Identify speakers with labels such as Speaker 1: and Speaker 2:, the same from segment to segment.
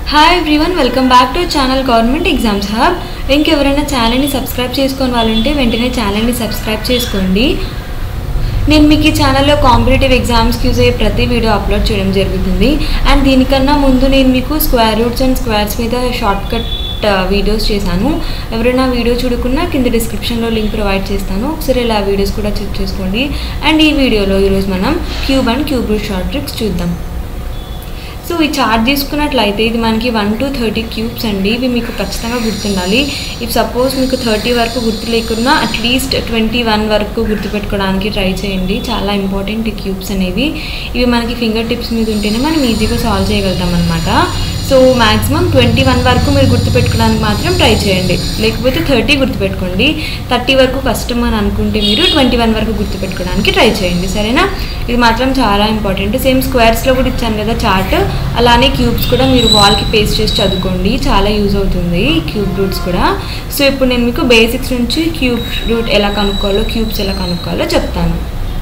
Speaker 1: hi everyone welcome back to channel government exams hub ఇంకెవరైనా ఛానల్ని subscribe చేసుకొని వాళ్ళుంటే వెంటనే ఛానల్ని సబ్స్క్రైబ్ చేసుకోండి నేను మీకు ఈ ఛానల్లో కాంపిటేటివ్ ఎగ్జామ్స్కి యూజ్ అయ్యే ప్రతి వీడియో అప్లోడ్ చేయడం జరుగుతుంది అండ్ దీనికన్నా ముందు నేను మీకు స్క్వేర్ రూట్స్ అండ్ స్క్వేర్స్ మీద షార్ట్ కట్ వీడియోస్ చేశాను ఎవరైనా వీడియో చూడకున్నా కింద డిస్క్రిప్షన్లో లింక్ ప్రొవైడ్ చేస్తాను ఒకసారి ఇలా వీడియోస్ కూడా చెక్ చేసుకోండి అండ్ ఈ వీడియోలో ఈరోజు మనం cube and cube root short tricks చూద్దాం సో ఈ చార్ట్ తీసుకున్నట్లయితే ఇది మనకి వన్ టు థర్టీ క్యూబ్స్ అండి ఇవి మీకు ఖచ్చితంగా గుర్తుండాలి ఇఫ్ సపోజ్ మీకు థర్టీ వరకు గుర్తు లేకున్నా అట్లీస్ట్ ట్వంటీ వన్ వరకు గుర్తుపెట్టుకోవడానికి ట్రై చేయండి చాలా ఇంపార్టెంట్ ఈ క్యూబ్స్ అనేవి ఇవి మనకి ఫింగర్ టిప్స్ మీద ఉంటేనే మనం ఈజీగా సాల్వ్ చేయగలుగుతాం అనమాట సో మ్యాక్సిమం ట్వంటీ వన్ వరకు మీరు గుర్తుపెట్టుకోవడానికి మాత్రం ట్రై చేయండి లేకపోతే థర్టీ గుర్తుపెట్టుకోండి థర్టీ వరకు కష్టం అని అనుకుంటే మీరు ట్వంటీ వన్ వరకు గుర్తుపెట్టుకోవడానికి ట్రై చేయండి సరేనా ఇది మాత్రం చాలా ఇంపార్టెంట్ సేమ్ స్క్వేర్స్లో కూడా ఇచ్చాను కదా చార్ట్ అలానే క్యూబ్స్ కూడా మీరు వాల్కి పేస్ట్ చేసి చదువుకోండి చాలా యూజ్ అవుతుంది ఈ క్యూబ్ రూట్స్ కూడా సో ఇప్పుడు నేను మీకు బేసిక్స్ నుంచి క్యూబ్ రూట్ ఎలా కనుక్కోవాలో క్యూబ్స్ ఎలా కనుక్కోవాలో చెప్తాను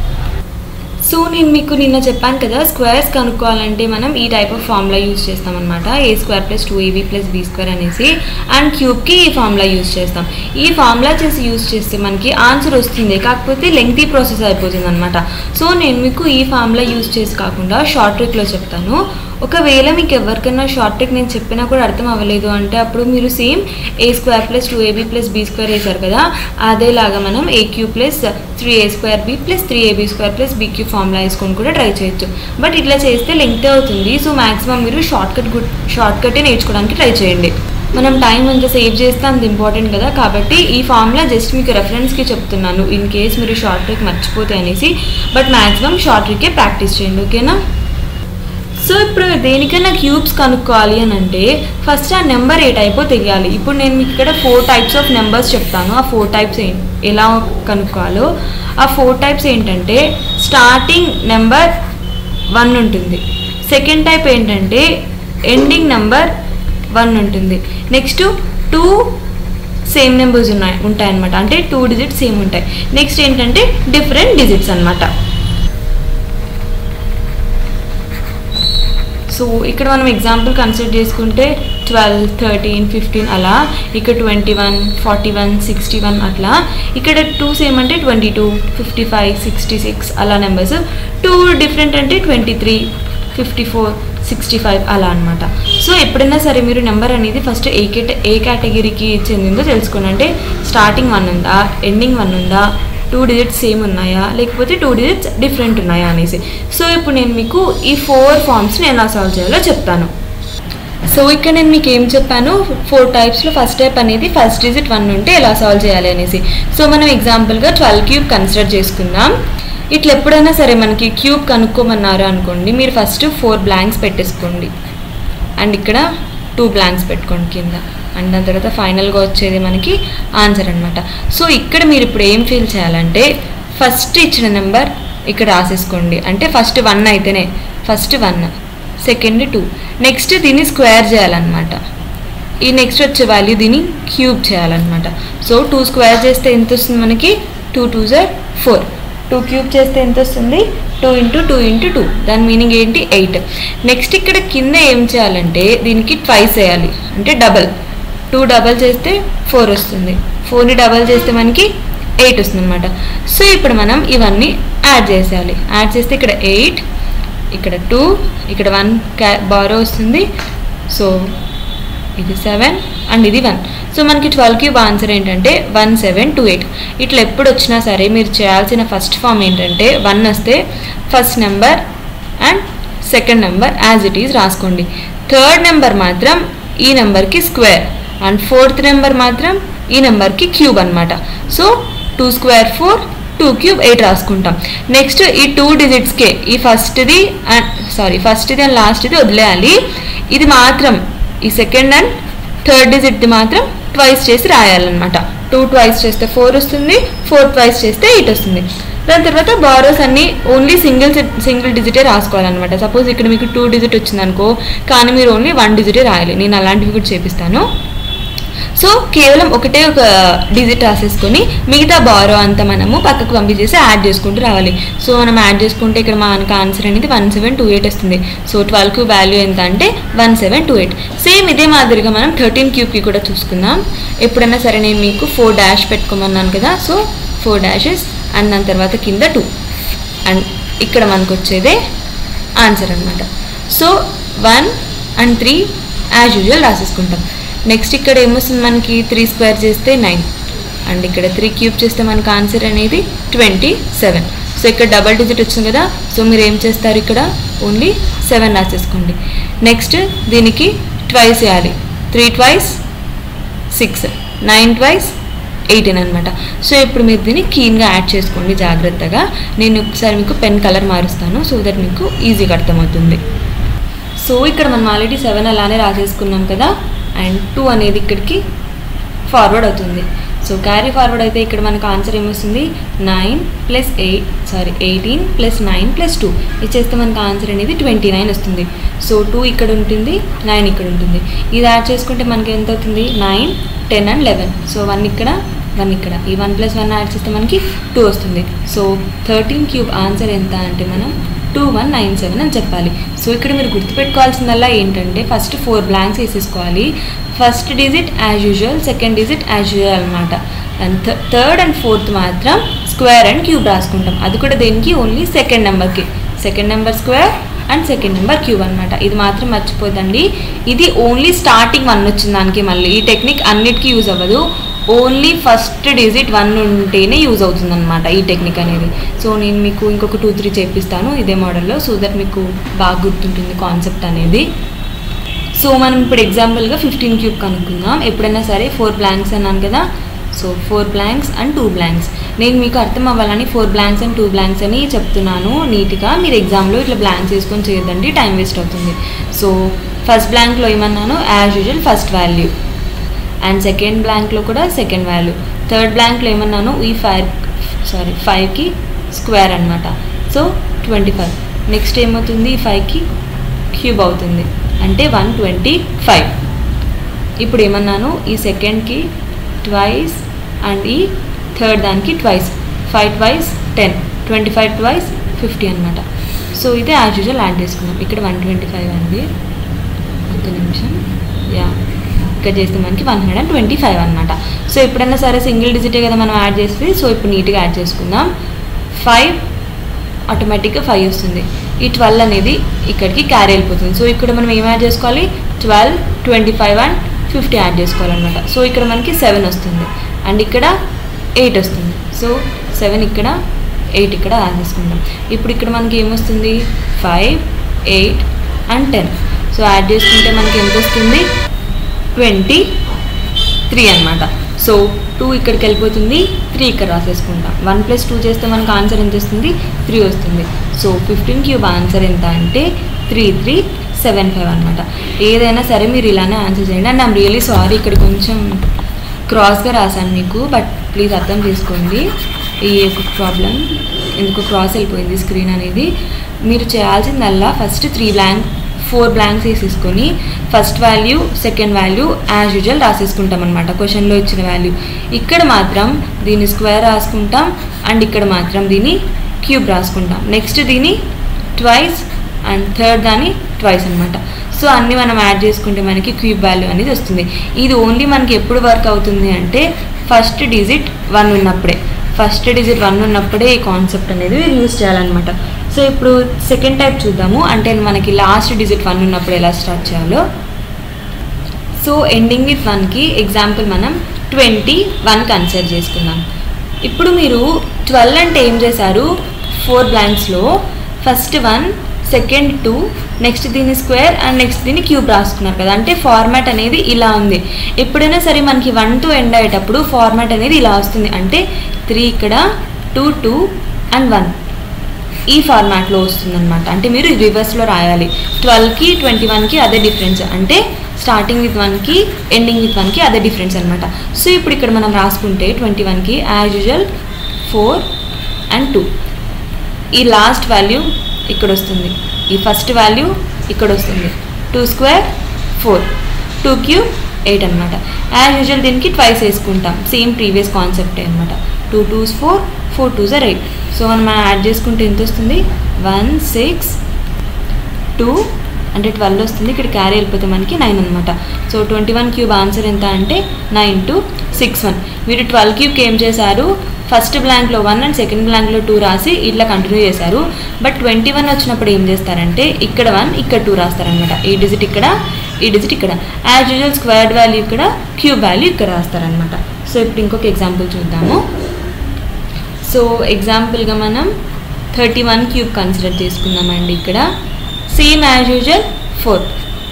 Speaker 1: సో నేను మీకు నిన్న చెప్పాను కదా స్క్వేర్స్ కనుక్కోవాలంటే మనం ఈ టైప్ ఆఫ్ ఫార్ములా యూజ్ చేస్తాం అనమాట A square plus two AB plus B square అనేసి అండ్ క్యూబ్కి ఈ ఫార్ములా యూజ్ చేస్తాం ఈ ఫార్ములా చేసి యూజ్ చేస్తే మనకి ఆన్సర్ వస్తుంది కాకపోతే లెంగ్తీ ప్రాసెస్ అయిపోతుంది అనమాట సో నేను మీకు ఈ ఫార్ములా యూజ్ చేసి కాకుండా షార్ట్ ట్రిక్లో చెప్తాను ఒకవేళ మీకు ఎవరికైనా షార్ట్ ట్రిక్ నేను చెప్పినా కూడా అర్థం అవ్వలేదు అంటే అప్పుడు మీరు same A square plus two AB plus B square వేశారు కదా అదేలాగా మనం A cube plus three A square B plus three AB square plus B cube formula వేసుకొని కూడా ట్రై చేయొచ్చు బట్ ఇట్లా చేస్తే లెంగ్త్ అవుతుంది సో మాక్సిమం మీరు షార్ట్ కట్ షార్ట్ కటే నేర్చుకోవడానికి ట్రై చేయండి మనం టైం అంత సేవ్ చేస్తే అంత ఇంపార్టెంట్ కదా కాబట్టి ఈ ఫార్ములా జస్ట్ మీకు రెఫరెన్స్కి చెప్తున్నాను ఇన్ కేస్ మీరు షార్ట్ ట్రిక్ మర్చిపోతే అనేసి బట్ మాక్సిమం షార్ట్ ట్రికే ప్రాక్టీస్ చేయండి ఓకేనా సో ఇప్పుడు దేనికైనా క్యూబ్స్ కనుక్కోవాలి అని అంటే ఫస్ట్ ఆ నెంబర్ ఏ టైపో తెలియాలి ఇప్పుడు నేను మీకు ఇక్కడ ఫోర్ టైప్స్ ఆఫ్ నెంబర్స్ చెప్తాను ఆ ఫోర్ టైప్స్ ఎలా కనుక్కోవాలో ఆ ఫోర్ టైప్స్ ఏంటంటే స్టార్టింగ్ నెంబర్ వన్ ఉంటుంది సెకండ్ టైప్ ఏంటంటే ఎండింగ్ నెంబర్ వన్ ఉంటుంది నెక్స్ట్ టూ సేమ్ నెంబర్స్ ఉన్నాయి ఉంటాయన్నమాట అంటే టూ డిజిట్స్ సేమ్ ఉంటాయి నెక్స్ట్ ఏంటంటే డిఫరెంట్ డిజిట్స్ అనమాట సో ఇక్కడ మనం ఎగ్జాంపుల్ కన్సిడర్ చేసుకుంటే ట్వెల్వ్ థర్టీన్ ఫిఫ్టీన్ అలా ఇక్కడ twenty one forty one sixty one అట్లా ఇక్కడ టూ సేమ్ అంటే twenty two fifty five sixty six అలా నెంబర్స్ టూ డిఫరెంట్ అంటే twenty three fifty four sixty five అలా అనమాట సో ఎప్పుడైనా సరే మీరు నెంబర్ అనేది ఫస్ట్ ఏ కేట ఏ కేటగిరీకి చెందిందో తెలుసుకోండి అంటే స్టార్టింగ్ వన్ ఉందా ఎండింగ్ వన్ ఉందా టూ డిజిట్స్ సేమ్ ఉన్నాయా లేకపోతే టూ డిజిట్స్ డిఫరెంట్ ఉన్నాయా అనేసి సో ఇప్పుడు నేను మీకు ఈ ఫోర్ ఫార్మ్స్ని ఎలా సాల్వ్ చేయాలో చెప్తాను సో ఇక్కడ నేను మీకు ఏం చెప్పాను ఫోర్ టైప్స్లో ఫస్ట్ టైప్ అనేది ఫస్ట్ డిజిట్ వన్ ఉంటే ఎలా సాల్వ్ చేయాలి అనేసి సో మనం ఎగ్జాంపుల్గా ట్వెల్వ్ క్యూబ్ కన్సిడర్ చేసుకుందాం ఇట్లా ఎప్పుడైనా సరే మనకి క్యూబ్ కనుక్కోమన్నారు అనుకోండి మీరు ఫస్ట్ ఫోర్ బ్లాంక్స్ పెట్టేసుకోండి అండ్ ఇక్కడ టూ బ్లాంక్స్ పెట్టుకోండి కింద అండ్ దాని తర్వాత ఫైనల్గా వచ్చేది మనకి ఆన్సర్ అనమాట సో ఇక్కడ మీరు ఇప్పుడు ఏం ఫీల్ చేయాలంటే ఫస్ట్ ఇచ్చిన నెంబర్ ఇక్కడ రాసేసుకోండి అంటే ఫస్ట్ వన్ అయితేనే first one second two next దీన్ని స్క్వేర్ చేయాలన్నమాట ఈ నెక్స్ట్ వచ్చే వాల్యూ దీన్ని క్యూబ్ చేయాలన్నమాట సో టూ స్క్వేర్ చేస్తే ఎంత వస్తుంది మనకి two two are four two cube చేస్తే ఎంత వస్తుంది two into two into two దాని మీనింగ్ ఏంటి ఎయిట్ నెక్స్ట్ ఇక్కడ కింద ఏం చేయాలంటే దీనికి ట్వైస్ వేయాలి అంటే డబల్ టూ డబల్ చేస్తే ఫోర్ వస్తుంది ఫోర్ని డబల్ చేస్తే మనకి ఎయిట్ వస్తుంది అనమాట సో ఇప్పుడు మనం ఇవన్నీ యాడ్ చేసేయాలి యాడ్ చేస్తే ఇక్కడ ఎయిట్ ఇక్కడ టూ ఇక్కడ వన్ క్యా బారో వస్తుంది సో ఇది సెవెన్ అండ్ ఇది వన్ సో మనకి ట్వెల్వ్ క్యూబ్ ఆన్సర్ ఏంటంటే వన్ సెవెన్ టూ ఎయిట్ ఇట్లా ఎప్పుడు వచ్చినా సరే మీరు చేయాల్సిన ఫస్ట్ ఫామ్ ఏంటంటే వన్ వస్తే first number and second number as it is రాసుకోండి థర్డ్ నెంబర్ మాత్రం ఈ నెంబర్కి స్క్వేర్ అండ్ ఫోర్త్ నెంబర్ మాత్రం ఈ నెంబర్కి క్యూబ్ అనమాట so two square four two cube eight రాసుకుంటాం నెక్స్ట్ ఈ టూ డిజిట్స్కే ఈ ఫస్ట్ది అండ్ సారీ ఫస్ట్ది అండ్ లాస్ట్ది వదిలేయాలి ఇది మాత్రం ఈ సెకండ్ అండ్ థర్డ్ డిజిట్ది మాత్రం ట్వైస్ చేసి రాయాలన్నమాట టూ ట్వైస్ చేస్తే ఫోర్ వస్తుంది ఫోర్ ట్వైస్ చేస్తే ఎయిట్ వస్తుంది దాని తర్వాత బారోస్ అన్ని ఓన్లీ సింగిల్ సింగిల్ డిజిటే రాసుకోవాలన్నమాట సపోజ్ ఇక్కడ మీకు టూ డిజిట్ వచ్చిందనుకో కానీ మీరు ఓన్లీ వన్ డిజిటే రాయాలి నేను అలాంటివి కూడా చేపిస్తాను సో కేవలం ఒకటే ఒక డిజిట్ రాసేసుకొని మిగతా బారో అంతా మనము పక్కకు పంపించేసి యాడ్ చేసుకుంటూ రావాలి సో మనం యాడ్ చేసుకుంటే ఇక్కడ మనకు ఆన్సర్ అనేది వన్ సెవెన్ టూ ఎయిట్ వస్తుంది సో ట్వెల్వ్కి వాల్యూ ఎంత అంటే one seven two eight same ఇదే మాదిరిగా మనం థర్టీన్ క్యూబ్కి కూడా చూసుకుందాం ఎప్పుడైనా సరే నేను మీకు ఫోర్ డాష్ పెట్టుకోమన్నాను కదా సో ఫోర్ డాషెస్ అండ్ దాని తర్వాత కింద టూ అండ్ ఇక్కడ మనకు వచ్చేదే ఆన్సర్ అనమాట so one and three as usual రాసేసుకుంటాం నెక్స్ట్ ఇక్కడ ఏమొస్తుంది మనకి త్రీ స్క్వేర్ చేస్తే నైన్ అండ్ ఇక్కడ త్రీ క్యూబ్ చేస్తే మనకు ఆన్సర్ అనేది ట్వంటీ సెవెన్ సో ఇక్కడ డబల్ డిజిట్ వచ్చింది కదా సో మీరు ఏం చేస్తారు ఇక్కడ ఓన్లీ సెవెన్ రాసేసుకోండి నెక్స్ట్ దీనికి ట్వైస్ వేయాలి three twice six nine twice eighteen అనమాట సో ఇప్పుడు మీరు దీన్ని క్లీన్గా యాడ్ చేసుకోండి జాగ్రత్తగా నేను ఒకసారి మీకు పెన్ కలర్ మారుస్తాను సో దట్ మీకు ఈజీగా అర్థమవుతుంది సో ఇక్కడ మనం ఆల్రెడీ సెవెన్ అలానే రాసేసుకున్నాం కదా అండ్ టూ అనేది ఇక్కడికి ఫార్వర్డ్ అవుతుంది సో క్యారీ ఫార్వర్డ్ అయితే ఇక్కడ మనకు ఆన్సర్ ఏమొస్తుంది nine plus eight sorry eighteen plus nine plus two ఇచ్చేస్తే మనకు ఆన్సర్ అనేది ట్వంటీ నైన్ వస్తుంది సో టూ ఇక్కడ ఉంటుంది నైన్ ఇక్కడ ఉంటుంది ఇది యాడ్ చేసుకుంటే మనకి ఎంత అవుతుంది nine ten and eleven so one ఇక్కడ వన్ ఇక్కడ ఈ వన్ ప్లస్ వన్ యాడ్ చేస్తే మనకి టూ వస్తుంది సో థర్టీన్ క్యూబ్ ఆన్సర్ ఎంత అంటే మనం టూ వన్ నైన్ సెవెన్ అని చెప్పాలి సో ఇక్కడ మీరు గుర్తుపెట్టుకోవాల్సిందల్లా ఏంటంటే ఫస్ట్ ఫోర్ బ్లాంక్స్ వేసేసుకోవాలి first digit as usual second digit as usual అనమాట అండ్ థర్డ్ అండ్ ఫోర్త్ మాత్రం స్క్వేర్ అండ్ క్యూబ్ రాసుకుంటాం అది కూడా దేనికి ఓన్లీ సెకండ్ నెంబర్కి second number square and second number cube అనమాట ఇది మాత్రం మర్చిపోదండి ఇది ఓన్లీ స్టార్టింగ్ వన్ వచ్చింది దానికి మళ్ళీ ఈ టెక్నిక్ అన్నిటికీ యూజ్ అవ్వదు ఓన్లీ ఫస్ట్ డిజిట్ వన్ ఉంటేనే యూజ్ అవుతుంది అనమాట ఈ టెక్నిక్ అనేది సో నేను మీకు ఇంకొక టూ త్రీ చేపిస్తాను ఇదే మోడల్లో సో దట్ మీకు బాగా గుర్తుంటుంది కాన్సెప్ట్ అనేది సో మనం ఇప్పుడు ఎగ్జాంపుల్గా ఫిఫ్టీన్ క్యూబ్ కనుక్కుందాం ఎప్పుడైనా సరే ఫోర్ బ్లాంక్స్ అన్నాను కదా so four blanks and two blanks నేను మీకు అర్థం అవ్వాలని four blanks and two blanks అని చెప్తున్నాను నీట్గా మీరు ఎగ్జామ్లో ఇట్లా బ్లాంక్స్ వేసుకొని చేయొద్దండి టైం వేస్ట్ అవుతుంది సో ఫస్ట్ బ్లాంక్లో ఏమన్నాను as usual first value and second బ్లాంక్లో కూడా సెకండ్ వాల్యూ థర్డ్ బ్లాంక్లో ఏమన్నాను ఈ ఫైవ్ సారీ ఫైవ్కి స్క్వేర్ అనమాట సో ట్వంటీ ఫైవ్ నెక్స్ట్ ఏమవుతుంది ఈ ఫైవ్కి క్యూబ్ అవుతుంది అంటే వన్ ట్వంటీ ఫైవ్ ఇప్పుడు ఏమన్నాను ఈ సెకండ్కి ట్వైస్ అండ్ ఈ థర్డ్ దానికి twice five twice ten twenty five twice fifty అనమాట సో ఇదే యాజ్ యూజువల్ యాడ్ చేసుకున్నాం ఇక్కడ వన్ ట్వంటీ ఫైవ్ అండి ఒక్క నిమిషం యా ఇక్కడ చేస్తే మనకి one hundred and twenty five అనమాట సో ఎప్పుడైనా సరే సింగిల్ డిజిటే కదా మనం యాడ్ చేస్తే సో ఇప్పుడు నీట్గా యాడ్ చేసుకుందాం ఫైవ్ ఆటోమేటిక్గా ఫైవ్ వస్తుంది ఈ ట్వెల్వ్ అనేది ఇక్కడికి క్యారీ వెళ్ళిపోతుంది సో ఇక్కడ మనం ఏం యాడ్ చేసుకోవాలి twelve twenty five and fifty add చేసుకోవాలన్నమాట సో ఇక్కడ మనకి సెవెన్ వస్తుంది అండ్ ఇక్కడ ఎయిట్ వస్తుంది సో సెవెన్ ఇక్కడ ఎయిట్ ఇక్కడ యాడ్ చేసుకుంటాం ఇప్పుడు ఇక్కడ మనకి ఏమొస్తుంది five eight and ten so add చేసుకుంటే మనకి ఎంత వస్తుంది ట్వంటీ త్రీ అనమాట సో టూ ఇక్కడికి వెళ్ళిపోతుంది త్రీ ఇక్కడ రాసేసుకుంటాం వన్ ప్లస్ టూ చేస్తే మనకు ఆన్సర్ ఎంత వస్తుంది త్రీ వస్తుంది సో ఫిఫ్టీన్ క్యూబ్ ఆన్సర్ ఎంత అంటే త్రీ త్రీ సెవెన్ ఫైవ్ అనమాట ఏదైనా సరే మీరు ఇలానే ఆన్సర్ చేయండి అండ్ ఐమ్ రియలీ సారీ ఇక్కడ కొంచెం క్రాస్గా రాశాను మీకు బట్ ప్లీజ్ అర్థం చేసుకోండి ఈ యొక్క ప్రాబ్లం ఎందుకు క్రాస్ వెళ్ళిపోయింది స్క్రీన్ అనేది మీరు చేయాల్సిందల్లా first three blank four blanks వేసేసుకొని first value second value as usual రాసేసుకుంటాం అనమాట క్వశ్చన్లో ఇచ్చిన వాల్యూ ఇక్కడ మాత్రం దీన్ని స్క్వేర్ రాసుకుంటాం అండ్ ఇక్కడ మాత్రం దీన్ని క్యూబ్ రాసుకుంటాం నెక్స్ట్ దీన్ని ట్వైస్ అండ్ థర్డ్ దాన్ని ట్వైస్ అనమాట సో అన్నీ మనం యాడ్ చేసుకుంటే మనకి క్యూబ్ వాల్యూ అనేది వస్తుంది ఇది ఓన్లీ మనకి ఎప్పుడు వర్క్ అవుతుంది అంటే ఫస్ట్ డిజిట్ వన్ ఉన్నప్పుడే ఫస్ట్ డిజిట్ వన్ ఉన్నప్పుడే ఈ కాన్సెప్ట్ అనేది యూజ్ చేయాలన్నమాట సో ఇప్పుడు సెకండ్ టైప్ చూద్దాము అంటే మనకి లాస్ట్ డిజిట్ వన్ ఉన్నప్పుడు ఎలా స్టార్ట్ చేయాలో సో ఎండింగ్ విత్ వన్కి ఎగ్జాంపుల్ మనం ట్వంటీ వన్ కన్సిడర్ చేసుకుందాం ఇప్పుడు మీరు ట్వెల్వ్ అంటే ఏం చేశారు ఫోర్ బ్లాంక్స్లో first one second two next దీని స్క్వేర్ అండ్ నెక్స్ట్ దీన్ని క్యూబ్ రాసుకున్నారు కదా అంటే ఫార్మాట్ అనేది ఇలా ఉంది ఎప్పుడైనా సరే మనకి వన్ టు ఎండ్ అయ్యేటప్పుడు ఫార్మాట్ అనేది ఇలా వస్తుంది అంటే త్రీ ఇక్కడ టూ టూ అండ్ వన్ ఈ ఫార్మాట్లో వస్తుందన్నమాట అంటే మీరు రివర్స్లో రాయాలి ట్వెల్వ్కి ట్వంటీ వన్కి అదే డిఫరెన్స్ అంటే స్టార్టింగ్ విత్ వన్కి ఎండింగ్ విత్ వన్కి అదే డిఫరెన్స్ అనమాట సో ఇప్పుడు ఇక్కడ మనం రాసుకుంటే ట్వంటీ వన్కి as usual four and two ఈ లాస్ట్ వాల్యూ ఇక్కడ వస్తుంది ఈ ఫస్ట్ వాల్యూ ఇక్కడ వస్తుంది two square four two cube eight అనమాట యాజ్ యూజువల్ దీనికి ట్వైస్ వేసుకుంటాం సేమ్ ప్రీవియస్ కాన్సెప్టే అనమాట two twos four four twos are eight so మనం యాడ్ చేసుకుంటే ఎంత వస్తుంది వన్ సిక్స్ టూ అంటే ట్వెల్వ్ వస్తుంది ఇక్కడ క్యారీ వెళ్ళిపోతే మనకి నైన్ అనమాట so twenty one cube answer ఎంత అంటే నైన్ టు సిక్స్ వన్ మీరు ట్వెల్వ్ క్యూబ్కి ఏం చేశారు ఫస్ట్ బ్లాంక్లో వన్ అండ్ సెకండ్ బ్లాంక్లో టూ రాసి ఇట్లా కంటిన్యూ చేశారు బట్ ట్వంటీ వన్ వచ్చినప్పుడు ఏం చేస్తారంటే ఇక్కడ వన్ ఇక్కడ టూ రాస్తారనమాట ఈ డిజిట్ ఇక్కడ ఈ డిజిట్ ఇక్కడ యాజ్ యూజువల్ స్క్వేర్డ్ వాల్యూ ఇక్కడ క్యూబ్ వాల్యూ ఇక్కడ రాస్తారనమాట సో ఇప్పుడు ఇంకొక ఎగ్జాంపుల్ చూద్దాము సో ఎగ్జాంపుల్గా మనం థర్టీ వన్ క్యూబ్ కన్సిడర్ చేసుకుందామండి ఇక్కడ same as usual four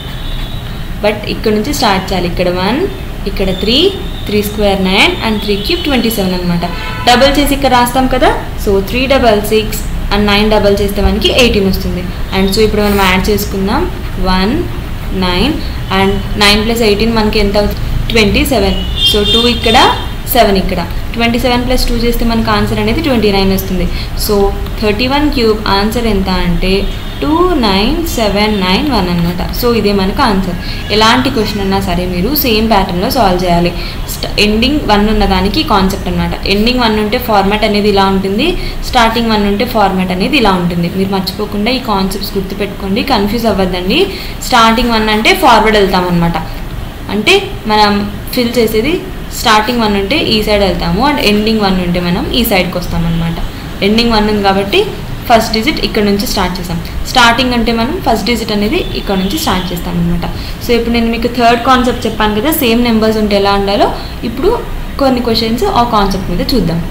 Speaker 1: but ఇక్కడ నుంచి స్టార్ట్ చేయాలి ఇక్కడ వన్ ఇక్కడ three three square nine and three cube twenty seven అనమాట డబల్ చేసి ఇక్కడ రాస్తాం కదా so three double six and nine double చేస్తే మనకి ఎయిటీన్ వస్తుంది అండ్ సో ఇప్పుడు మనం యాడ్ చేసుకుందాం one nine and nine plus eighteen మనకి ఎంత అవుతుంది ట్వంటీ సెవెన్ సో టూ ఇక్కడ సెవెన్ ఇక్కడ ట్వంటీ సెవెన్ ప్లస్ టూ చేస్తే మనకు ఆన్సర్ అనేది ట్వంటీ నైన్ వస్తుంది so thirty one cube answer ఎంత అంటే two nine seven nine one అనమాట సో ఇదే మనకు ఆన్సర్ ఎలాంటి క్వశ్చన్ అన్నా సరే మీరు సేమ్ ప్యాటర్న్లో సాల్వ్ చేయాలి ఎండింగ్ వన్ ఉన్న దానికి కాన్సెప్ట్ అనమాట ఎండింగ్ వన్ ఉంటే ఫార్మాట్ అనేది ఇలా ఉంటుంది స్టార్టింగ్ వన్ ఉంటే ఫార్మాట్ అనేది ఇలా ఉంటుంది మీరు మర్చిపోకుండా ఈ కాన్సెప్ట్స్ గుర్తుపెట్టుకోండి కన్ఫ్యూజ్ అవ్వద్దండి స్టార్టింగ్ వన్ అంటే ఫార్వర్డ్ వెళ్తాం అనమాట అంటే మనం ఫిల్ చేసేది స్టార్టింగ్ వన్ ఉంటే ఈ సైడ్ వెళ్తాము అండ్ ఎండింగ్ వన్ ఉంటే మనం ఈ సైడ్కి వస్తాం అనమాట ఎండింగ్ వన్ ఉంది కాబట్టి ఫస్ట్ డిజిట్ ఇక్కడ నుంచి స్టార్ట్ చేస్తాం స్టార్టింగ్ అంటే మనం ఫస్ట్ డిజిట్ అనేది ఇక్కడ నుంచి స్టార్ట్ చేస్తాం అనమాట సో ఇప్పుడు నేను మీకు థర్డ్ కాన్సెప్ట్ చెప్పాను కదా సేమ్ నెంబర్స్ ఉంటే ఎలా ఉండాలో ఇప్పుడు కొన్ని క్వశ్చన్స్ ఆ కాన్సెప్ట్ మీద చూద్దాం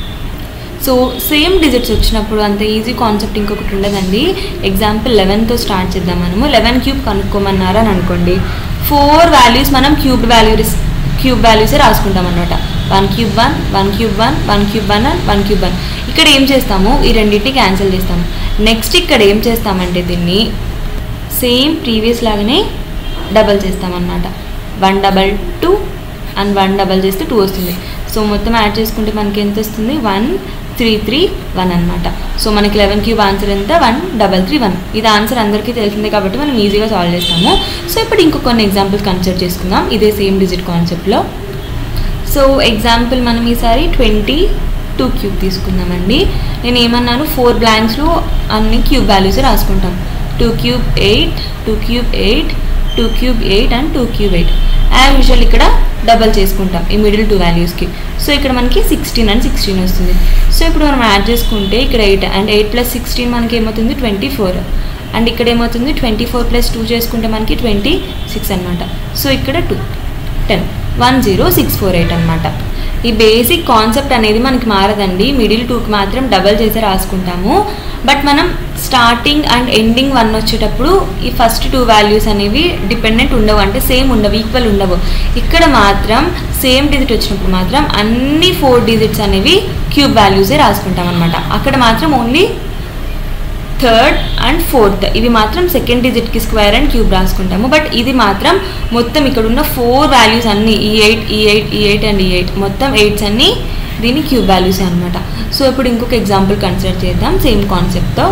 Speaker 1: సో సేమ్ డిజిట్స్ వచ్చినప్పుడు అంత ఈజీ కాన్సెప్ట్ ఇంకొకటి ఉండదండి ఎగ్జాంపుల్ లెవెన్తో స్టార్ట్ చేద్దాం మనము లెవెన్ క్యూబ్ కనుక్కోమన్నారు అని అనుకోండి ఫోర్ వాల్యూస్ మనం క్యూబ్ వాల్యూస్ క్యూబ్ వాల్యూసే రాసుకుంటాం అనమాట one cube one one cube one one cube one and one cube one ఇక్కడ ఏం చేస్తాము ఈ రెండింటిని క్యాన్సిల్ చేస్తాము నెక్స్ట్ ఇక్కడ ఏం చేస్తామంటే దీన్ని సేమ్ ప్రీవియస్ లాగానే డబల్ చేస్తామన్నమాట one double two and one double చేస్తే టూ వస్తుంది సో మొత్తం యాడ్ చేసుకుంటే మనకి ఎంత వస్తుంది వన్ త్రీ త్రీ వన్ అనమాట సో మనకి లెవెన్ క్యూబ్ ఆన్సర్ ఎంత వన్ డబల్ త్రీ వన్ ఇది ఆన్సర్ అందరికీ తెలిసిందే కాబట్టి మనం ఈజీగా సాల్వ్ చేస్తాము సో ఇప్పుడు ఇంకో కొన్ని ఎగ్జాంపుల్స్ కన్సిడర్ చేసుకుందాం ఇదే సేమ్ డిజిట్ కాన్సెప్ట్లో సో ఎగ్జాంపుల్ మనం ఈసారి ట్వంటీ టూ క్యూబ్ తీసుకుందామండి నేను ఏమన్నాను ఫోర్ బ్లాంక్స్లో అన్ని క్యూబ్ వాల్యూస్ రాసుకుంటాం two cube eight two cube eight two cube eight and two cube eight as usual ఇక్కడ డబల్ చేసుకుంటాం ఈ మిడిల్ టూ వాల్యూస్కి సో ఇక్కడ మనకి సిక్స్టీన్ అండ్ సిక్స్టీన్ వస్తుంది సో ఇప్పుడు మనం యాడ్ చేసుకుంటే ఇక్కడ eight and eight plus sixteen మనకి ఏమవుతుంది ట్వంటీ ఫోర్ అండ్ ఇక్కడ ఏమవుతుంది ట్వంటీ ఫోర్ ప్లస్ టూ చేసుకుంటే మనకి ట్వంటీ సిక్స్ అనమాట సో ఇక్కడ two ten one zero six four eight అనమాట ఈ బేసిక్ కాన్సెప్ట్ అనేది మనకి మారదండి మిడిల్ టూకి మాత్రం డబల్ చేసి రాసుకుంటాము బట్ మనం స్టార్టింగ్ అండ్ ఎండింగ్ వన్ వచ్చేటప్పుడు ఈ ఫస్ట్ టూ వాల్యూస్ అనేవి డిపెండెంట్ ఉండవు అంటే సేమ్ ఉండవు ఈక్వల్ ఉండవు ఇక్కడ మాత్రం సేమ్ డిజిట్ వచ్చినప్పుడు మాత్రం అన్ని ఫోర్ డిజిట్స్ అనేవి క్యూబ్ వాల్యూసే రాసుకుంటాం అనమాట అక్కడ మాత్రం ఓన్లీ థర్డ్ అండ్ ఫోర్త్ ఇవి మాత్రం సెకండ్ డిజిట్కి స్క్వేర్ అండ్ క్యూబ్ రాసుకుంటాము బట్ ఇది మాత్రం మొత్తం ఇక్కడ ఉన్న ఫోర్ వాల్యూస్ అన్నీ ఈ ఎయిట్ ఈ ఎయిట్ ఈ ఎయిట్ అండ్ ఈ ఎయిట్ మొత్తం ఎయిట్స్ అన్నీ దీని క్యూబ్ వాల్యూస్ అనమాట సో ఇప్పుడు ఇంకొక ఎగ్జాంపుల్ కన్సిడర్ చేద్దాం సేమ్ కాన్సెప్ట్తో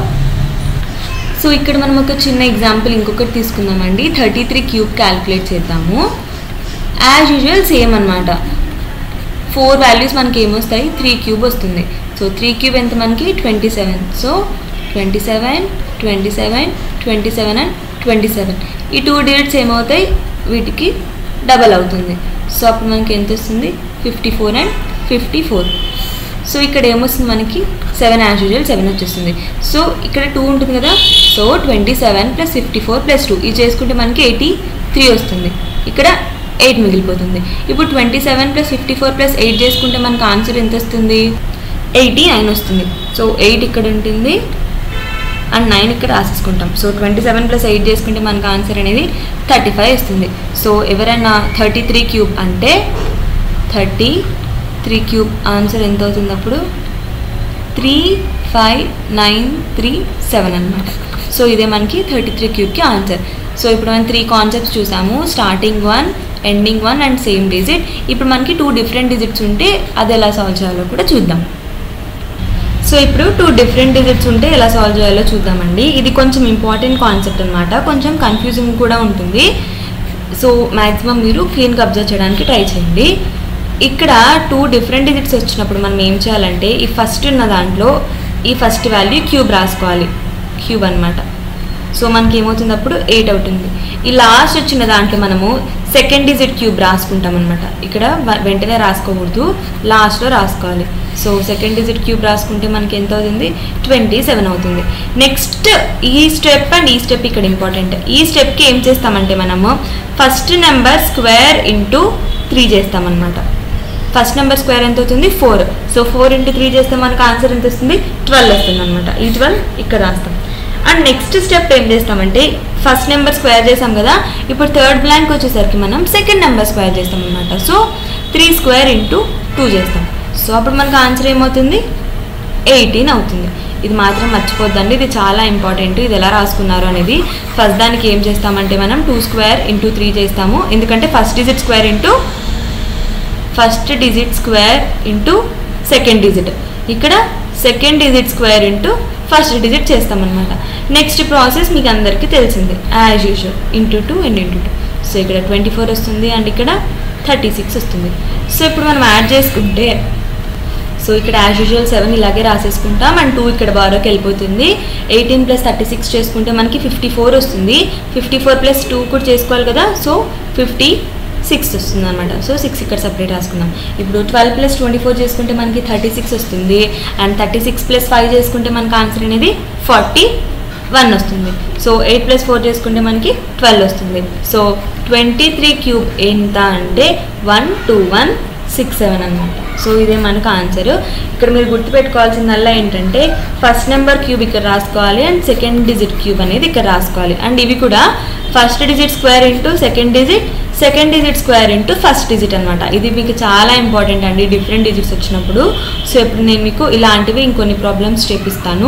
Speaker 1: సో ఇక్కడ మనం ఒక చిన్న ఎగ్జాంపుల్ ఇంకొకటి తీసుకుందామండి థర్టీ త్రీ క్యూబ్ క్యాలిక్యులేట్ చేద్దాము యాజ్ యూజువల్ సేమ్ అనమాట ఫోర్ వాల్యూస్ మనకి ఏమొస్తాయి త్రీ క్యూబ్ వస్తుంది సో త్రీ క్యూబ్ ఎంత మనకి twenty seven so twenty seven twenty seven twenty seven and twenty seven ఈ టూ డిజిట్స్ ఏమవుతాయి వీటికి డబల్ అవుతుంది సో అప్పుడు మనకి ఎంత వస్తుంది fifty four and fifty four so ఇక్కడ ఏమొస్తుంది మనకి సెవెన్ యాజ్ యూజువల్ సెవెన్ వచ్చేస్తుంది సో ఇక్కడ టూ ఉంటుంది కదా so twenty seven plus fifty four plus two ఇది చేసుకుంటే మనకి ఎయిటీ త్రీ వస్తుంది ఇక్కడ ఎయిట్ మిగిలిపోతుంది ఇప్పుడు twenty seven plus fifty four plus eight చేసుకుంటే మనకు ఆన్సర్ ఎంత వస్తుంది ఎయిటీ నైన్ వస్తుంది సో ఎయిట్ ఇక్కడ ఉంటుంది అండ్ నైన్ ఇక్కడ రాసేసుకుంటాం so twenty seven plus eight చేసుకుంటే మనకు ఆన్సర్ అనేది థర్టీ ఫైవ్ వస్తుంది సో ఎవరైనా థర్టీ త్రీ క్యూబ్ అంటే థర్టీ త్రీ క్యూబ్ ఆన్సర్ ఎంత అవుతుంది అప్పుడు three five nine three seven అనమాట సో ఇదే మనకి థర్టీ త్రీ క్యూబ్కి ఆన్సర్ సో ఇప్పుడు మనం త్రీ కాన్సెప్ట్స్ చూసాము starting one ending one and same digit ఇప్పుడు మనకి టూ డిఫరెంట్ డిజిట్స్ ఉంటే అది ఎలా సాల్వ్ చేయాలో కూడా చూద్దాం సో ఇప్పుడు టూ డిఫరెంట్ డిజిట్స్ ఉంటే ఎలా సాల్వ్ చేయాలో చూద్దామండి ఇది కొంచెం ఇంపార్టెంట్ కాన్సెప్ట్ అనమాట కొంచెం కన్ఫ్యూజింగ్ కూడా ఉంటుంది సో మ్యాక్సిమం మీరు క్లీన్గా అబ్జర్వ్ చేయడానికి ట్రై చేయండి ఇక్కడ టూ డిఫరెంట్ డిజిట్స్ వచ్చినప్పుడు మనం ఏం చేయాలంటే ఈ ఫస్ట్ ఉన్న దాంట్లో ఈ ఫస్ట్ వాల్యూ క్యూబ్ రాసుకోవాలి క్యూబ్ అనమాట సో మనకి ఏమవుతుంది అప్పుడు ఎయిట్ అవుతుంది ఈ లాస్ట్ వచ్చిన దాంట్లో మనము సెకండ్ డిజిట్ క్యూబ్ రాసుకుంటాం అనమాట ఇక్కడ వ- వెంటనే రాసుకోకూడదు లాస్ట్లో రాసుకోవాలి సో సెకండ్ డిజిట్ క్యూబ్ రాసుకుంటే మనకి ఎంత అవుతుంది ట్వంటీ సెవెన్ అవుతుంది నెక్స్ట్ ఈ స్టెప్ అండ్ ఈ స్టెప్ ఇక్కడ ఇంపార్టెంట్ ఈ స్టెప్కి ఏం చేస్తామంటే మనము first number square into three చేస్తామన్నమాట ఫస్ట్ నెంబర్ స్క్వేర్ ఎంత అవుతుంది four so four into three చేస్తే మనకు ఆన్సర్ ఎంత వస్తుంది ట్వెల్వ్ వస్తుంది అనమాట ఈ ట్వెల్వ్ ఇక్కడ రాస్తాం అండ్ నెక్స్ట్ స్టెప్ ఏం చేస్తామంటే ఫస్ట్ నెంబర్ స్క్వేర్ చేసాం కదా ఇప్పుడు థర్డ్ బ్లాంక్ వచ్చేసరికి మనం సెకండ్ నెంబర్ స్క్వేర్ చేస్తాం అనమాట so three square into two చేస్తాం సో అప్పుడు మనకు ఆన్సర్ ఏమవుతుంది ఎయిటీన్ అవుతుంది ఇది మాత్రం మర్చిపోద్దండి ఇది చాలా ఇంపార్టెంట్ ఇది ఎలా రాసుకున్నారు అనేది ఫస్ట్ దానికి ఏం చేస్తామంటే మనం టూ స్క్వేర్ ఇంటూ త్రీ చేస్తాము ఎందుకంటే first digit square into first digit square into second digit ఇక్కడ second digit square into first digit చేస్తామన్నమాట నెక్స్ట్ ప్రాసెస్ మీకు అందరికీ తెలిసిందే as usual into two and into two so ఇక్కడ ట్వంటీ ఫోర్ వస్తుంది and ఇక్కడ థర్టీ సిక్స్ వస్తుంది so ఇప్పుడు మనం యాడ్ చేసుకుంటే సో ఇక్కడ యాజ్ యూజువల్ సెవెన్ ఇలాగే రాసేసుకుంటాం అండ్ టూ ఇక్కడ బారోకి వెళ్ళిపోతుంది ఎయిటీన్ ప్లస్ థర్టీ సిక్స్ చేసుకుంటే మనకి ఫిఫ్టీ ఫోర్ వస్తుంది ఫిఫ్టీ ఫోర్ ప్లస్ టూ కూడా చేసుకోవాలి కదా సో ఫిఫ్టీ సిక్స్ వస్తుంది అనమాట సో సిక్స్ ఇక్కడ సపరేట్ రాసుకుందాం ఇప్పుడు ట్వెల్వ్ ప్లస్ ట్వంటీ ఫోర్ చేసుకుంటే మనకి థర్టీ సిక్స్ వస్తుంది and thirty six plus five చేసుకుంటే మనకి ఆన్సర్ అనేది ఫార్టీ వన్ వస్తుంది సో ఎయిట్ ప్లస్ ఫోర్ చేసుకుంటే మనకి ట్వెల్వ్ వస్తుంది సో ట్వంటీ త్రీ క్యూబ్ ఎంత అంటే one two one six seven అనమాట సో ఇదే మనకు ఆన్సర్ ఇక్కడ మీరు గుర్తుపెట్టుకోవాల్సిందల్లా ఏంటంటే ఫస్ట్ నెంబర్ క్యూబ్ ఇక్కడ రాసుకోవాలి అండ్ సెకండ్ డిజిట్ క్యూబ్ అనేది ఇక్కడ రాసుకోవాలి అండ్ ఇవి కూడా first digit square into second digit second digit square into first digit అనమాట ఇది మీకు చాలా ఇంపార్టెంట్ అండి డిఫరెంట్ డిజిట్స్ వచ్చినప్పుడు సో ఇప్పుడు నేను మీకు ఇలాంటివి ఇంకొన్ని ప్రాబ్లమ్స్ చేపిస్తాను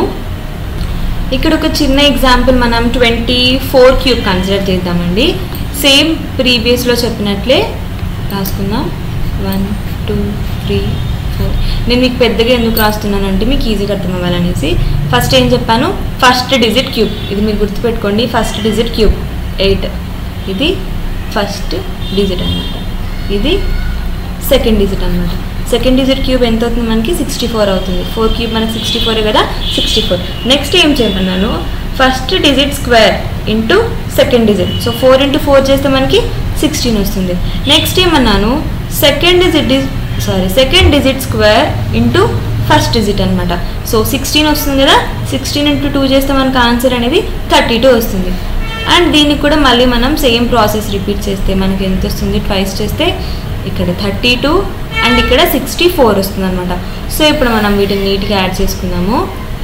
Speaker 1: ఇక్కడ ఒక చిన్న ఎగ్జాంపుల్ మనం ట్వంటీ ఫోర్ క్యూబ్ కన్సిడర్ చేద్దామండి సేమ్ ప్రీవియస్లో చెప్పినట్లే రాసుకుందాం వన్ టూ త్రీ ఫోర్ నేను మీకు పెద్దగా ఎందుకు రాస్తున్నాను అంటే మీకు ఈజీగా అర్థం అవ్వాలనేసి ఫస్ట్ ఏం చెప్పాను ఫస్ట్ డిజిట్ క్యూబ్ ఇది మీరు గుర్తుపెట్టుకోండి ఫస్ట్ డిజిట్ క్యూబ్ ఎయిట్ ఇది ఫస్ట్ డిజిట్ అన్నమాట ఇది సెకండ్ డిజిట్ అనమాట సెకండ్ డిజిట్ క్యూబ్ ఎంత అవుతుంది మనకి సిక్స్టీ ఫోర్ అవుతుంది ఫోర్ క్యూబ్ మనకి సిక్స్టీ ఫోర్ కదా సిక్స్టీ ఫోర్ నెక్స్ట్ ఏం చేయమన్నాను first digit square into second digit so four into four చేస్తే మనకి సిక్స్టీన్ వస్తుంది నెక్స్ట్ ఏమన్నాను second digit sorry second digit square into first digit అనమాట సో సిక్స్టీన్ వస్తుంది కదా సిక్స్టీన్ ఇంటూ టూ చేస్తే మనకు ఆన్సర్ అనేది థర్టీ టూ వస్తుంది అండ్ దీనికి కూడా మళ్ళీ మనం సేమ్ ప్రాసెస్ రిపీట్ చేస్తే మనకి ఎంత వస్తుంది ట్వైస్ చేస్తే ఇక్కడ థర్టీ టూ అండ్ ఇక్కడ సిక్స్టీ ఫోర్ వస్తుంది అనమాట సో ఇప్పుడు మనం వీటిని నీట్గా యాడ్ చేసుకుందాము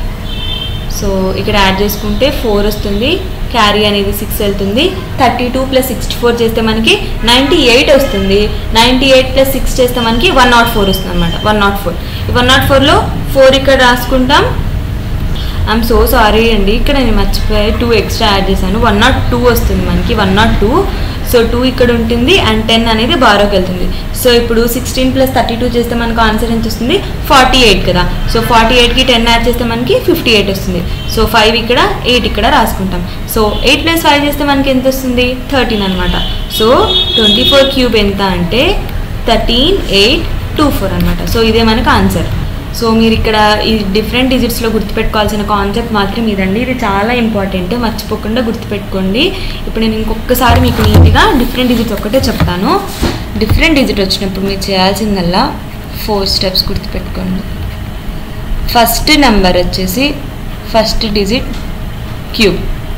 Speaker 1: సో ఇక్కడ యాడ్ చేసుకుంటే ఫోర్ వస్తుంది క్యారీ అనేది సిక్స్ వెళ్తుంది thirty two plus sixty four చేస్తే మనకి నైంటీ ఎయిట్ వస్తుంది నైంటీ ఎయిట్ ప్లస్ సిక్స్ చేస్తే మనకి వన్ నాట్ ఫోర్ వస్తుంది అనమాట వన్ నాట్ ఫోర్ ఈ వన్ నాట్ ఫోర్లో ఫోర్ ఇక్కడ రాసుకుంటాం ఐఎమ్ సో సారీ అండి ఇక్కడ నేను మర్చిపోయి టూ ఎక్స్ట్రా యాడ్ చేశాను వన్ నాట్ టూ వస్తుంది మనకి one nought two so two ఇక్కడ ఉంటుంది అండ్ టెన్ అనేది బారోకి వెళ్తుంది సో ఇప్పుడు సిక్స్టీన్ ప్లస్ థర్టీ టూ చేస్తే మనకు ఆన్సర్ ఎంత వస్తుంది ఫార్టీ ఎయిట్ కదా సో ఫార్టీ ఎయిట్కి టెన్ యాడ్ చేస్తే మనకి ఫిఫ్టీ ఎయిట్ వస్తుంది సో ఫైవ్ ఇక్కడ ఎయిట్ ఇక్కడ రాసుకుంటాం సో ఎయిట్ ప్లస్ ఫైవ్ చేస్తే మనకి ఎంత వస్తుంది థర్టీన్ అనమాట సో ట్వంటీ ఫోర్ క్యూబ్ ఎంత అంటే థర్టీన్ ఎయిట్ టూ ఫోర్ అనమాట సో ఇదే మనకు ఆన్సర్ సో మీరు ఇక్కడ ఈ డిఫరెంట్ డిజిట్స్లో గుర్తుపెట్టుకోవాల్సిన కాన్సెప్ట్ మాత్రం ఇదండి ఇది చాలా ఇంపార్టెంట్ మర్చిపోకుండా గుర్తుపెట్టుకోండి ఇప్పుడు నేను ఇంకొకసారి మీకు నీట్గా డిఫరెంట్ డిజిట్స్ ఒక్కటే చెప్తాను డిఫరెంట్ డిజిట్ వచ్చినప్పుడు మీరు చేయాల్సిందల్లా ఫోర్ స్టెప్స్ గుర్తుపెట్టుకోండి ఫస్ట్ నెంబర్ వచ్చేసి ఫస్ట్ డిజిట్ క్యూబ్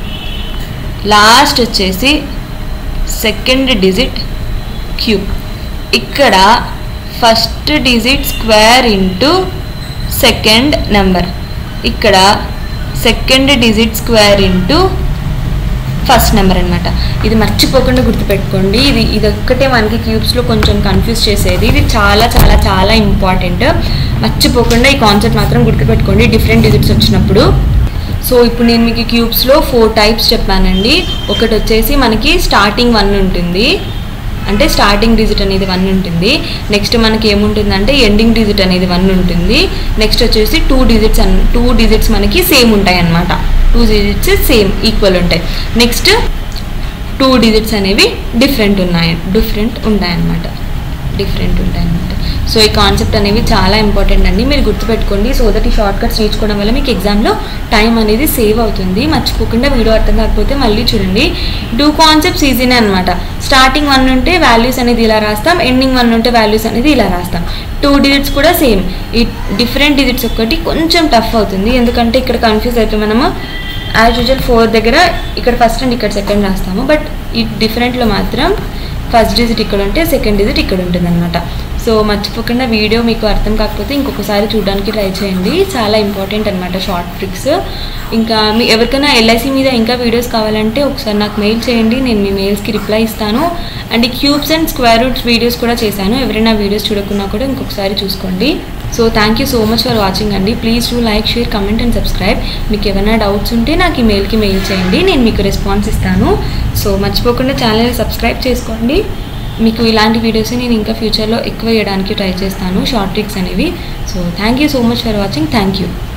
Speaker 1: లాస్ట్ వచ్చేసి సెకండ్ డిజిట్ క్యూబ్ ఇక్కడ first digit square into second number ఇక్కడ second digit square into first number అనమాట ఇది మర్చిపోకుండా గుర్తుపెట్టుకోండి ఇది ఇది ఒక్కటే మనకి క్యూబ్స్లో కొంచెం కన్ఫ్యూజ్ చేసేది ఇది చాలా చాలా చాలా ఇంపార్టెంట్ మర్చిపోకుండా ఈ కాన్సెప్ట్ మాత్రం గుర్తుపెట్టుకోండి డిఫరెంట్ డిజిట్స్ వచ్చినప్పుడు సో ఇప్పుడు నేను మీకు క్యూబ్స్లో ఫోర్ టైప్స్ చెప్పానండి ఒకటి వచ్చేసి మనకి స్టార్టింగ్ వన్ ఉంటుంది అంటే స్టార్టింగ్ డిజిట్ అనేది వన్ ఉంటుంది నెక్స్ట్ మనకి ఏముంటుందంటే ఎండింగ్ డిజిట్ అనేది వన్ ఉంటుంది నెక్స్ట్ వచ్చేసి two digits and two digits మనకి సేమ్ ఉంటాయి అన్నమాట టూ డిజిట్స్ సేమ్ ఈక్వల్ ఉంటాయి నెక్స్ట్ టూ డిజిట్స్ అనేవి డిఫరెంట్ ఉన్నాయి డిఫరెంట్ ఉంటాయన్నమాట డిఫరెంట్ ఉంటాయన్నమాట సో ఈ కాన్సెప్ట్ అనేవి చాలా ఇంపార్టెంట్ అండి మీరు గుర్తుపెట్టుకోండి సో దట్ ఈ షార్ట్ కట్స్ నేర్చుకోవడం వల్ల మీకు ఎగ్జామ్లో టైం అనేది సేవ్ అవుతుంది మర్చిపోకుండా వీడియో అర్థం కాకపోతే మళ్ళీ చూడండి టూ కాన్సెప్ట్స్ ఈజీనే అనమాట స్టార్టింగ్ వన్ ఉంటే వాల్యూస్ అనేది ఇలా రాస్తాం ఎండింగ్ వన్ ఉంటే వాల్యూస్ అనేది ఇలా రాస్తాం టూ డిజిట్స్ కూడా సేమ్ ఈ డిఫరెంట్ డిజిట్స్ ఒక్కటి కొంచెం టఫ్ అవుతుంది ఎందుకంటే ఇక్కడ కన్ఫ్యూజ్ అయితే మనము యాజ్ యూజువల్ ఫోర్ దగ్గర ఇక్కడ ఫస్ట్ అండ్ ఇక్కడ సెకండ్ రాస్తాము బట్ ఈ డిఫరెంట్లో మాత్రం ఫస్ట్ డిజిట్ ఇక్కడ ఉంటే సెకండ్ డిజిట్ ఇక్కడ ఉంటుంది అనమాట సో మర్చిపోకుండా వీడియో మీకు అర్థం కాకపోతే ఇంకొకసారి చూడడానికి ట్రై చేయండి చాలా ఇంపార్టెంట్ అనమాట షార్ట్ ట్రిక్స్ ఇంకా మీ ఎవరికైనా ఎల్ఐసి మీద ఇంకా వీడియోస్ కావాలంటే ఒకసారి నాకు మెయిల్ చేయండి నేను మీ మెయిల్స్కి రిప్లై ఇస్తాను అండ్ ఈ cubes and square roots videos కూడా చేశాను ఎవరైనా వీడియోస్ చూడకున్నా కూడా ఇంకొకసారి చూసుకోండి so thank you so much for watching అండి please do like share comment and subscribe మీకు ఏమైనా డౌట్స్ ఉంటే నాకు ఈ మెయిల్కి మెయిల్ చేయండి నేను మీకు రెస్పాన్స్ ఇస్తాను సో మర్చిపోకుండా ఛానల్ని సబ్స్క్రైబ్ చేసుకోండి మీకు ఇలాంటి వీడియోస్ నేను ఇంకా ఫ్యూచర్లో ఎక్కువ చేయడానికి ట్రై చేస్తాను షార్ట్ ట్రిక్స్ అనేవి so thank you so much for watching thank you